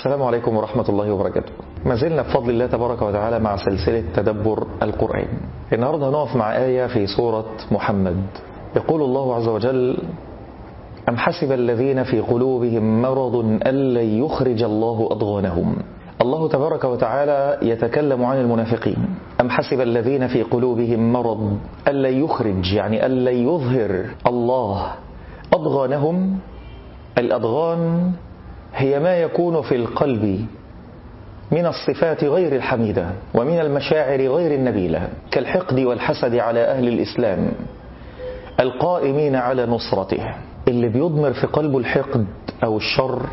السلام عليكم ورحمة الله وبركاته ما زلنا بفضل الله تبارك وتعالى مع سلسلة تدبر القرآن النهاردة هنقف مع آية في سورة محمد يقول الله عز وجل أم حسب الذين في قلوبهم مرض أن لن يخرج الله أضغانهم الله تبارك وتعالى يتكلم عن المنافقين أم حسب الذين في قلوبهم مرض أن لن يخرج يعني أن لن يظهر الله أضغانهم الأضغان هي ما يكون في القلب من الصفات غير الحميدة ومن المشاعر غير النبيلة كالحقد والحسد على أهل الإسلام القائمين على نصرته اللي بيضمر في قلبه الحقد أو الشر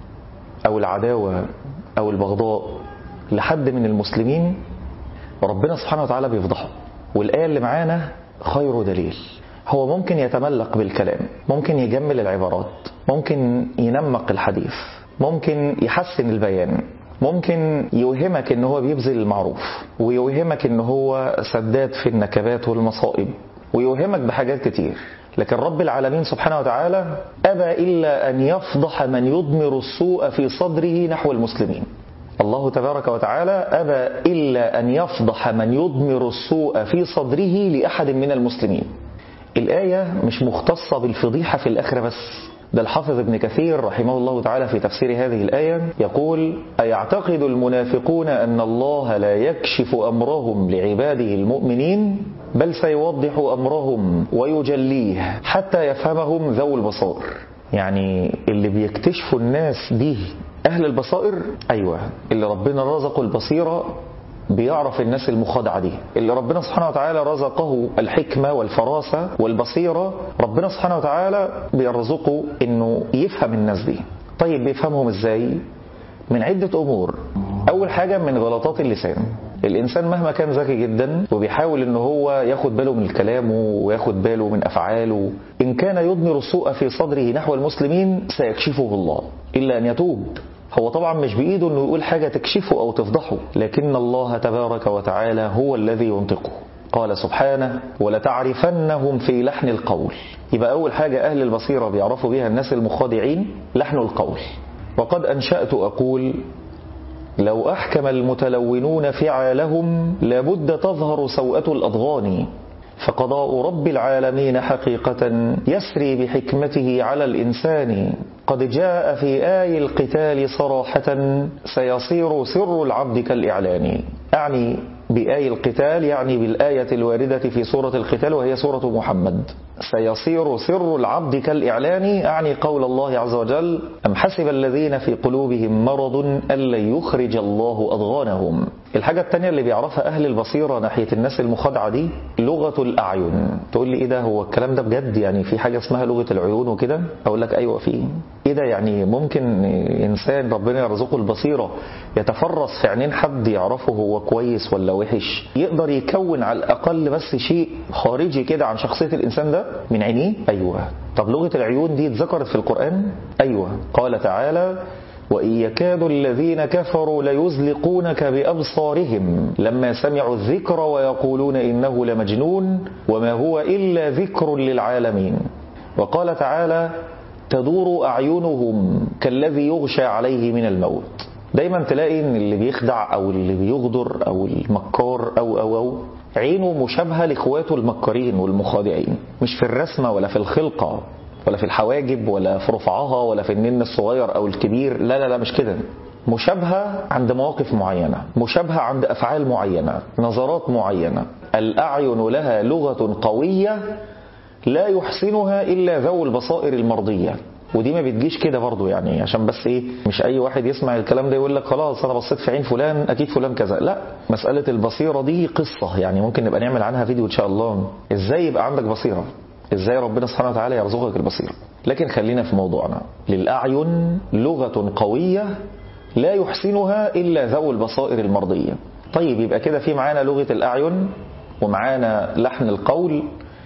أو العداوة أو البغضاء لحد من المسلمين ربنا سبحانه وتعالى بيفضحه والآية اللي معانا خير دليل هو ممكن يتملق بالكلام ممكن يجمل العبارات ممكن ينمق الحديث ممكن يحسن البيان ممكن يوهمك ان هو بيبذل المعروف ويوهمك ان هو سداد في النكبات والمصائب ويوهمك بحاجات كتير لكن رب العالمين سبحانه وتعالى أبى إلا أن يفضح من يضمر السوء في صدره نحو المسلمين الله تبارك وتعالى أبى إلا أن يفضح من يضمر السوء في صدره لأحد من المسلمين الآية مش مختصة بالفضيحة في الآخرة بس ده الحافظ ابن كثير رحمه الله تعالى في تفسير هذه الآية يقول أيعتقد المنافقون أن الله لا يكشف أمرهم لعباده المؤمنين بل سيوضح أمرهم ويجليه حتى يفهمهم ذو البصائر يعني اللي بيكتشفوا الناس دي أهل البصائر أيوة اللي ربنا رزقه البصيرة بيعرف الناس المخادعة دي اللي ربنا سبحانه وتعالى رزقه الحكمة والفراسة والبصيرة ربنا سبحانه وتعالى بيرزقه انه يفهم الناس دي طيب بيفهمهم ازاي من عدة امور اول حاجة من غلطات اللسان الانسان مهما كان ذكي جدا وبيحاول ان هو ياخد باله من كلامه وياخد باله من افعاله ان كان يضمر السوء في صدره نحو المسلمين سيكشفه الله الا ان يتوب هو طبعا مش بإيده أنه يقول حاجة تكشفه أو تفضحه لكن الله تبارك وتعالى هو الذي ينطقه قال سبحانه ولتعرفنهم في لحن القول يبقى أول حاجة أهل البصيرة بيعرفوا بها الناس المخادعين لحن القول وقد أنشأت أقول لو أحكم المتلونون فعالهم لابد تظهر سوءة الأضغان فقضاء رب العالمين حقيقة يسري بحكمته على الإنسان قد جاء في آي القتال صراحة سيصير سر العبد كالإعلان أعني بآي القتال يعني بالآية الواردة في سورة القتال وهي سورة محمد سيصير سر العبد كالإعلان أعني قول الله عز وجل أم حسب الذين في قلوبهم مرض أن لن يخرج الله أضغانهم الحاجة التانية اللي بيعرفها أهل البصيرة ناحية الناس المخادعة دي لغة الأعين تقول لي إيه ده هو الكلام ده بجد يعني في حاجة اسمها لغة العيون وكده أقول لك أيوة في إيه ده يعني ممكن إنسان ربنا يرزقه البصيرة يتفرس في عينين حد يعرفه هو كويس ولا وحش يقدر يكون على الأقل بس شيء خارجي كده عن شخصية الإنسان ده من عينيه أيوة طب لغة العيون دي اتذكرت في القرآن أيوة قال تعالى وإن يكاد الذين كفروا ليزلقونك بأبصارهم لما سمعوا الذكر ويقولون إنه لمجنون وما هو إلا ذكر للعالمين وقال تعالى تدور أعينهم كالذي يغشى عليه من الموت دايما تلاقي ان اللي بيخدع او اللي بيغدر او المكار او او او عينه مشابهة لاخواته المكارين والمخادعين مش في الرسمة ولا في الخلقة ولا في الحواجب ولا في رفعها ولا في النن الصغير او الكبير لا لا لا مش كده مشابهة عند مواقف معينة مشابهة عند أفعال معينة نظرات معينة الأعين لها لغة قوية لا يحسنها إلا ذو البصائر المرضية ودي ما بتجيش كده برضه يعني عشان بس ايه مش اي واحد يسمع الكلام ده يقول لك خلاص انا بصيت في عين فلان اكيد فلان كذا لا مساله البصيره دي قصه يعني ممكن نبقى نعمل عنها فيديو ان شاء الله ازاي يبقى عندك بصيره ازاي ربنا سبحانه وتعالى يرزقك البصيره لكن خلينا في موضوعنا للاعين لغه قويه لا يحسنها الا ذو البصائر المرضيه طيب يبقى كده في معانا لغه الاعين ومعانا لحن القول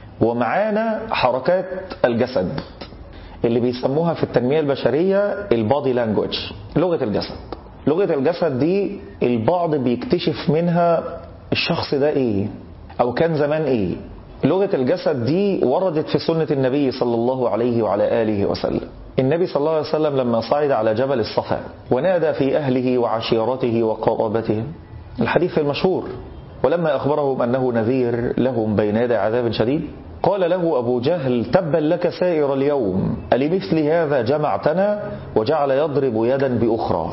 ومعانا حركات الجسد اللي بيسموها في التنمية البشرية البادي لانجوج لغة الجسد لغة الجسد دي البعض بيكتشف منها الشخص ده ايه او كان زمان ايه لغة الجسد دي وردت في سنة النبي صلى الله عليه وعلى آله وسلم النبي صلى الله عليه وسلم لما صعد على جبل الصفا ونادى في أهله وعشيرته وقرابته الحديث المشهور ولما أخبرهم أنه نذير لهم بين يدي عذاب شديد قال له أبو جهل تبا لك سائر اليوم ألمثل هذا جمعتنا وجعل يضرب يدا بأخرى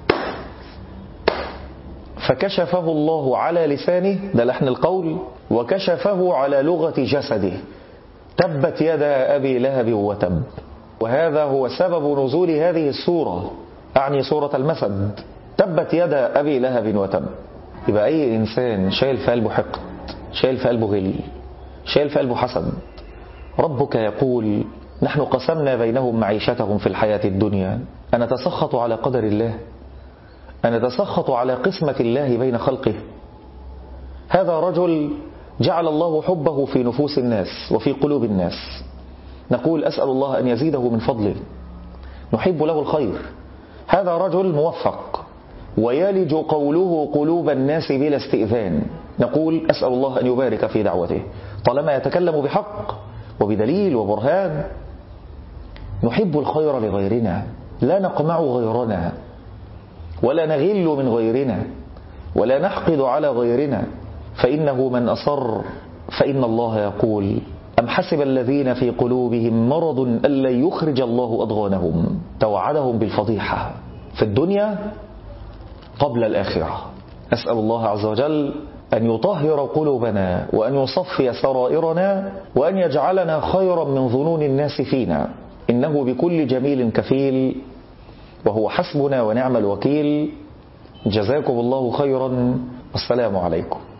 فكشفه الله على لسانه ده لحن القول وكشفه على لغة جسده تبت يدا أبي لهب وتب وهذا هو سبب نزول هذه السورة أعني سورة المسد تبت يدا أبي لهب وتب يبقى أي إنسان شايل في قلبه حقد شايل في قلبه غل شايل في قلبه حسد ربك يقول نحن قسمنا بينهم معيشتهم في الحياة الدنيا أنا تسخط على قدر الله أنا تسخط على قسمة الله بين خلقه هذا رجل جعل الله حبه في نفوس الناس وفي قلوب الناس نقول أسأل الله أن يزيده من فضله نحب له الخير هذا رجل موفق ويلج قوله قلوب الناس بلا استئذان نقول أسأل الله أن يبارك في دعوته طالما يتكلم بحق وبدليل وبرهان نحب الخير لغيرنا لا نقمع غيرنا ولا نغل من غيرنا ولا نحقد على غيرنا فإنه من أصر فإن الله يقول أم حسب الذين في قلوبهم مرض أن لن يخرج الله أضغانهم توعدهم بالفضيحة في الدنيا قبل الآخرة أسأل الله عز وجل أن يطهر قلوبنا وأن يصفي سرائرنا وأن يجعلنا خيرا من ظنون الناس فينا إنه بكل جميل كفيل وهو حسبنا ونعم الوكيل جزاكم الله خيرا والسلام عليكم